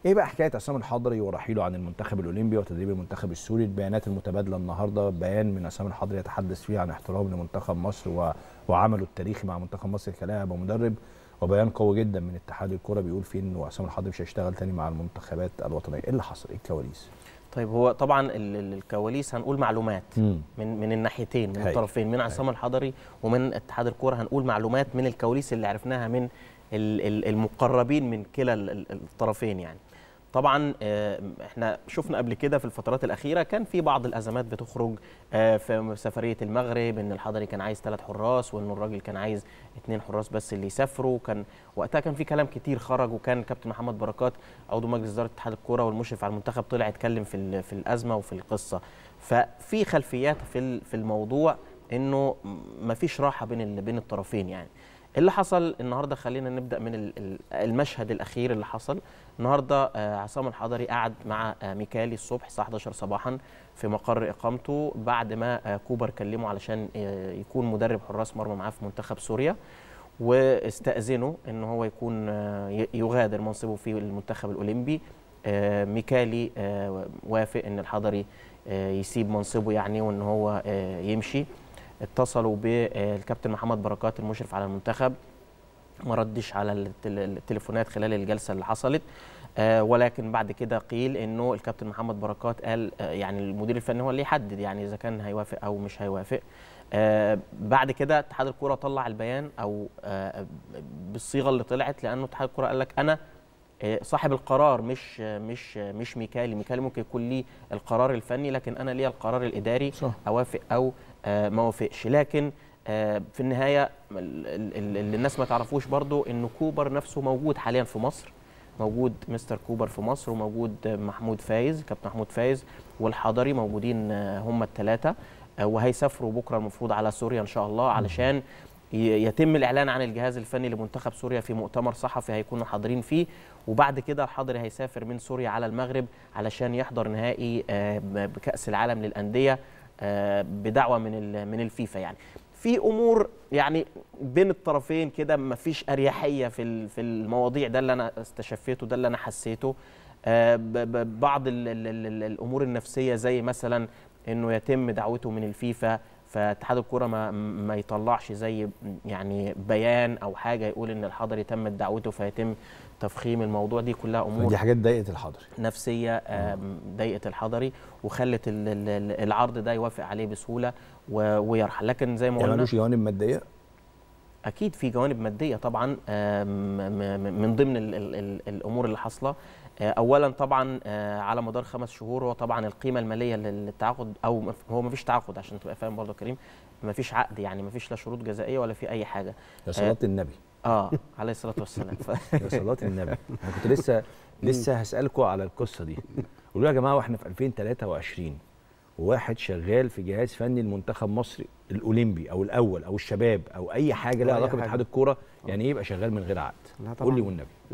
ايه بقى حكايه عصام الحضري ورحيله عن المنتخب الاولمبي وتدريب المنتخب السوري البيانات المتبادله النهارده بيان من عصام الحضري يتحدث فيه عن احترام لمنتخب مصر و... وعمله التاريخي مع منتخب مصر كلاعب ومدرب وبيان قوي جدا من اتحاد الكره بيقول فيه انه عصام الحضري مش هيشتغل تاني مع المنتخبات الوطنيه ايه اللي حصل ايه الكواليس طيب هو طبعا ال- ال- الكواليس هنقول معلومات مم. من من الناحيتين من هاي. الطرفين من عصام الحضري ومن اتحاد الكوره هنقول معلومات من الكواليس اللي عرفناها من ال- ال- المقربين من كلا ال- ال- الطرفين يعني طبعا آه، احنا شفنا قبل كده في الفترات الاخيره كان في بعض الازمات بتخرج آه، في سفريه المغرب ان الحضري كان عايز ثلاث حراس وان الراجل كان عايز اثنين حراس بس اللي يسافروا كان وقتها كان في كلام كتير خرج وكان كابتن محمد بركات عضو مجلس اداره اتحاد الكوره والمشرف على المنتخب طلع اتكلم في ال- في الازمه وفي القصه ففي خلفيات في ال- في الموضوع انه ما فيش راحه بين ال- بين الطرفين يعني اللي حصل النهارده خلينا نبدا من ال- ال- المشهد الاخير اللي حصل النهارده آه، عصام الحضري قعد مع آه، ميكالي الصبح الساعه 11 صباحا في مقر اقامته بعد ما آه، كوبر كلمه علشان آه، يكون مدرب حراس مرمى معاه في منتخب سوريا واستأذنه ان هو يكون آه، ي- يغادر منصبه في المنتخب الاولمبي آه، ميكالي آه، وافق ان الحضري آه، يسيب منصبه يعني وان هو آه، يمشي اتصلوا بالكابتن محمد بركات المشرف على المنتخب ما ردش على التل- التليفونات خلال الجلسه اللي حصلت آه ولكن بعد كده قيل انه الكابتن محمد بركات قال آه يعني المدير الفني هو اللي يحدد يعني اذا كان هيوافق او مش هيوافق آه بعد كده اتحاد الكوره طلع البيان او آه بالصيغه اللي طلعت لانه اتحاد الكوره قال لك انا آه، صاحب القرار مش آه، مش آه، مش ميكالي ميكالي ممكن يكون ليه القرار الفني لكن انا ليا القرار الاداري صح. اوافق او آه، ما اوافقش لكن آه، في النهايه ال- ال- ال- اللي الناس ما تعرفوش برضو ان كوبر نفسه موجود حاليا في مصر موجود مستر كوبر في مصر وموجود آه، محمود فايز كابتن محمود فايز والحضري موجودين آه، هم الثلاثه وهيسافروا بكره المفروض على سوريا ان شاء الله علشان ي- يتم الاعلان عن الجهاز الفني لمنتخب سوريا في مؤتمر صحفي هيكونوا حاضرين فيه وبعد كده الحضري هيسافر من سوريا على المغرب علشان يحضر نهائي آه، ب- بكاس العالم للانديه آه، بدعوه من ال- من الفيفا يعني في امور يعني بين الطرفين كده مفيش اريحيه في ال- في المواضيع ده اللي انا استشفيته ده اللي انا حسيته آه، ب- ب- بعض ال ال ال الامور النفسيه زي مثلا انه يتم دعوته من الفيفا فاتحاد الكوره ما ما يطلعش زي يعني بيان او حاجه يقول ان الحضري تمت دعوته فيتم تفخيم الموضوع دي كلها امور دي حاجات ضايقت الحضري نفسيه آم، ضايقت الحضري وخلت ال- ال- ال- العرض ده يوافق عليه بسهوله و- ويرحل لكن زي ما يعني قلنا ملوش جوانب ماديه اكيد في جوانب ماديه طبعا آم، م- م- من ضمن ال ال ال الامور اللي حاصله آه، اولا طبعا آه، على مدار خمس شهور هو طبعا القيمه الماليه لل- للتعاقد او مف- هو ما فيش تعاقد عشان تبقى فاهم برضه يا كريم ما فيش عقد يعني ما فيش لا شروط جزائيه ولا في اي حاجه يا صلاه النبي اه عليه الصلاه والسلام ف- يا صلاه النبي انا كنت لسه لسه هسالكم على القصه دي قولوا يا جماعه واحنا في 2023 وواحد شغال في جهاز فني المنتخب مصر الاولمبي او الاول او الشباب او اي حاجه لها أو أي علاقه حاجة. باتحاد الكوره يعني ايه يبقى شغال من غير عقد لا قول لي طبعاً. والنبي